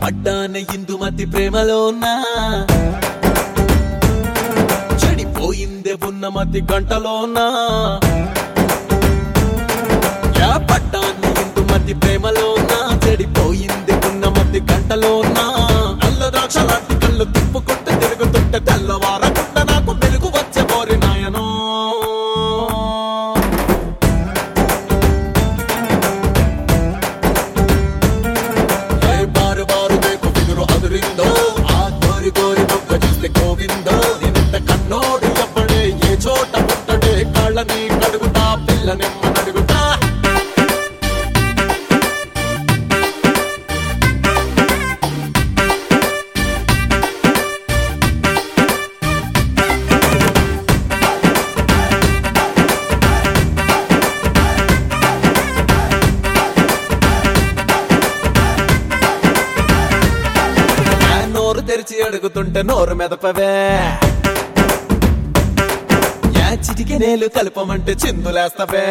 పడ్డానే ఇందుమతి ప్రేమలోనా చెడిపోయిందే ఉన్నమతి గంటలోనా యా పడ్డాన్ని ఇందుమతి ప్రేమలోనా చెడిపోయింది ఉన్నమతి గంటలోనా నల్ల ద్రాక్ష లాంటి కళ్ళు తిప్పుకుంటూ తిరుగుతుంటే తెల్లవారకుండా నాకు మెలుగు వచ్చే బోరి నాయనో ఏ బారు బారు ಬೇಕು ಬಿದಿರು ಅದುರಿಂದೋ ಆ ಗೋರಿ ಗೋರಿ మొక్క చూస్తే గోవిందో నిన్న కన్నోడు ఎవ్వడే ఏ చోట పుట్టడే కాళ్ళని కడుగుతా పిల్లనెమ్మ నడుగుతా ఆ నోరు తెరిచి అడుగుతుంటే నోరు మెదపవే యా చిటికి నేలు కలపమంటే చిందులేస్తవే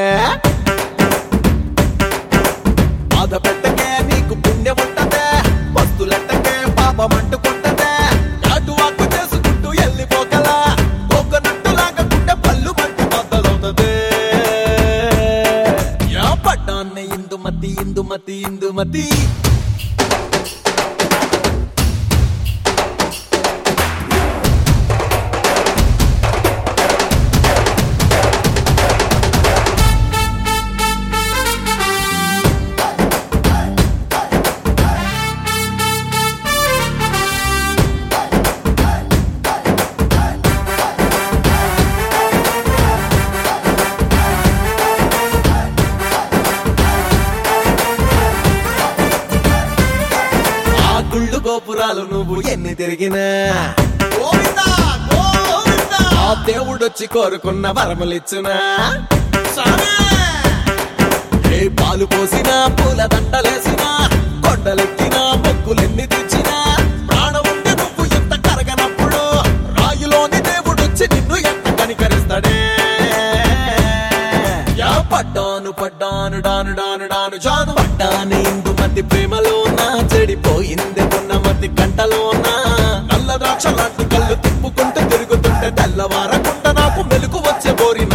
బాధ పెట్టకే నీకు పుణ్యం ఉంటదే వస్తులెట్టకే పాపం అంటుకుంటదే అటు వాకు చేసుకుంటూ వెళ్ళిపోగలా కోకనట్టు లాగకుంటే పళ్ళు మంటి బద్దలవుతదే యా పడ్డాన్నే ఇందుమతి ఇందుమతి ఇందుమతి ఆ గుళ్ళు గోపురాలు నువ్వు ఎన్ని తిరిగినా ఆ దేవుడొచ్చి కోరుకున్న వరములిచ్చునా ఏ పాలు పోసినా పూల దండలేసినా కొండలెక్కినా మొక్కులెన్ని తెచ్చినా ప్రాణం ఉంటే నువ్వు ఎంత కరగనప్పుడు రాయులోని దేవుడొచ్చి నిన్ను ఎంత కనికరిస్తాడే యా పడ్డాను పడ్డాను డాను డాను డాను జాను పడ్డాను ఇందు మతి ప్రేమలోన చెడిపోయింది ఉన్న మతి కంటలోన నల్ల ద్రాక్ష లాంటి కళ్ళు తిప్పుకుంటూ తిరుగుతుంటే తెల్లవారకుండా నాకు మెలుగు వచ్చే బోరి